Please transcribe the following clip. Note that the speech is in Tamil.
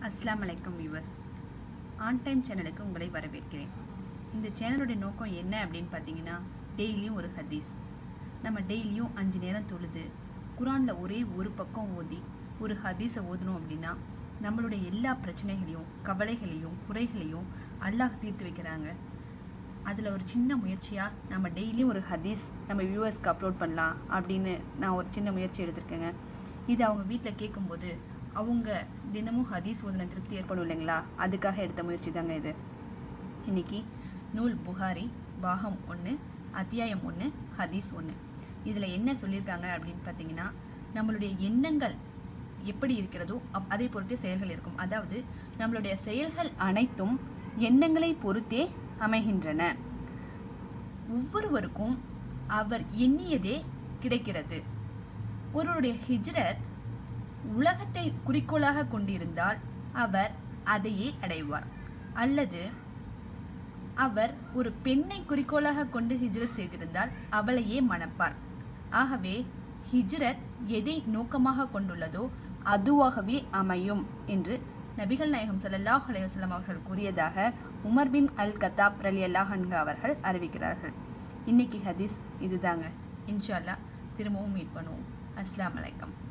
அஸ்ஸலாமு அலைக்கும் வியூவர்ஸ் ஆன் டைம் சேனலுக்கு உங்களை வரவேற்கிறேன் இந்த சேனலுடைய நோக்கம் என்ன அப்படின்னு பார்த்தீங்கன்னா டெய்லியும் ஒரு ஹதீஸ் நம்ம டெய்லியும் அஞ்சு நேரம் தொழுது குரானில் ஒரே ஒரு பக்கம் ஓதி ஒரு ஹதீஸை ஓதணும் அப்படின்னா நம்மளுடைய எல்லா பிரச்சனைகளையும் கவலைகளையும் குறைகளையும் அல்லாஹ் தீர்த்து வைக்கிறாங்க அதில் ஒரு சின்ன முயற்சியாக நம்ம டெய்லியும் ஒரு ஹதீஸ் நம்ம வியூவர்ஸ்க்கு அப்லோட் பண்ணலாம் அப்படின்னு நான் ஒரு சின்ன முயற்சி எடுத்திருக்கேங்க இது அவங்க வீட்டில் கேட்கும்போது அவங்க தினமும் ஹதீஸ் ஓதுன திருப்தி ஏற்படும் இல்லைங்களா அதுக்காக எடுத்த முயற்சி தாங்க இது இன்னைக்கு நூல் புகாரி பாகம் ஒன்று அத்தியாயம் ஒன்று ஹதீஸ் ஒன்று இதில் என்ன சொல்லியிருக்காங்க அப்படின்னு பார்த்தீங்கன்னா நம்மளுடைய எண்ணங்கள் எப்படி இருக்கிறதோ அப்- அதை பொறுத்தே செயல்கள் இருக்கும் அதாவது நம்மளுடைய செயல்கள் அனைத்தும் எண்ணங்களை பொறுத்தே அமைகின்றன ஒவ்வொருவருக்கும் அவர் எண்ணியதே கிடைக்கிறது ஒருவருடைய ஹிஜ்ரத் உலகத்தை குறிக்கோளாக கொண்டிருந்தால் அவர் அதையே அடைவார் அல்லது அவர் ஒரு பெண்ணை குறிக்கோளாக கொண்டு ஹிஜ்ரத் செய்திருந்தால் அவளையே மணப்பார் ஆகவே ஹிஜ்ரத் எதை நோக்கமாக கொண்டுள்ளதோ அதுவாகவே அமையும் என்று நபிகள் நாயகம் ஸல்லல்லாஹு அலைஹி வஸல்லம் அவர்கள் கூறியதாக உமர் பின் அல் கத்தாப் ரலியல்லாஹு அன்ஹு அவர்கள் அறிவிக்கிறார்கள் இன்னைக்கு ஹதீஸ் இதுதாங்க இன்ஷா அல்லாஹ் திரும்பவும் மீட் பண்ணுவோம் அஸ்ஸலாமு அலைக்கும்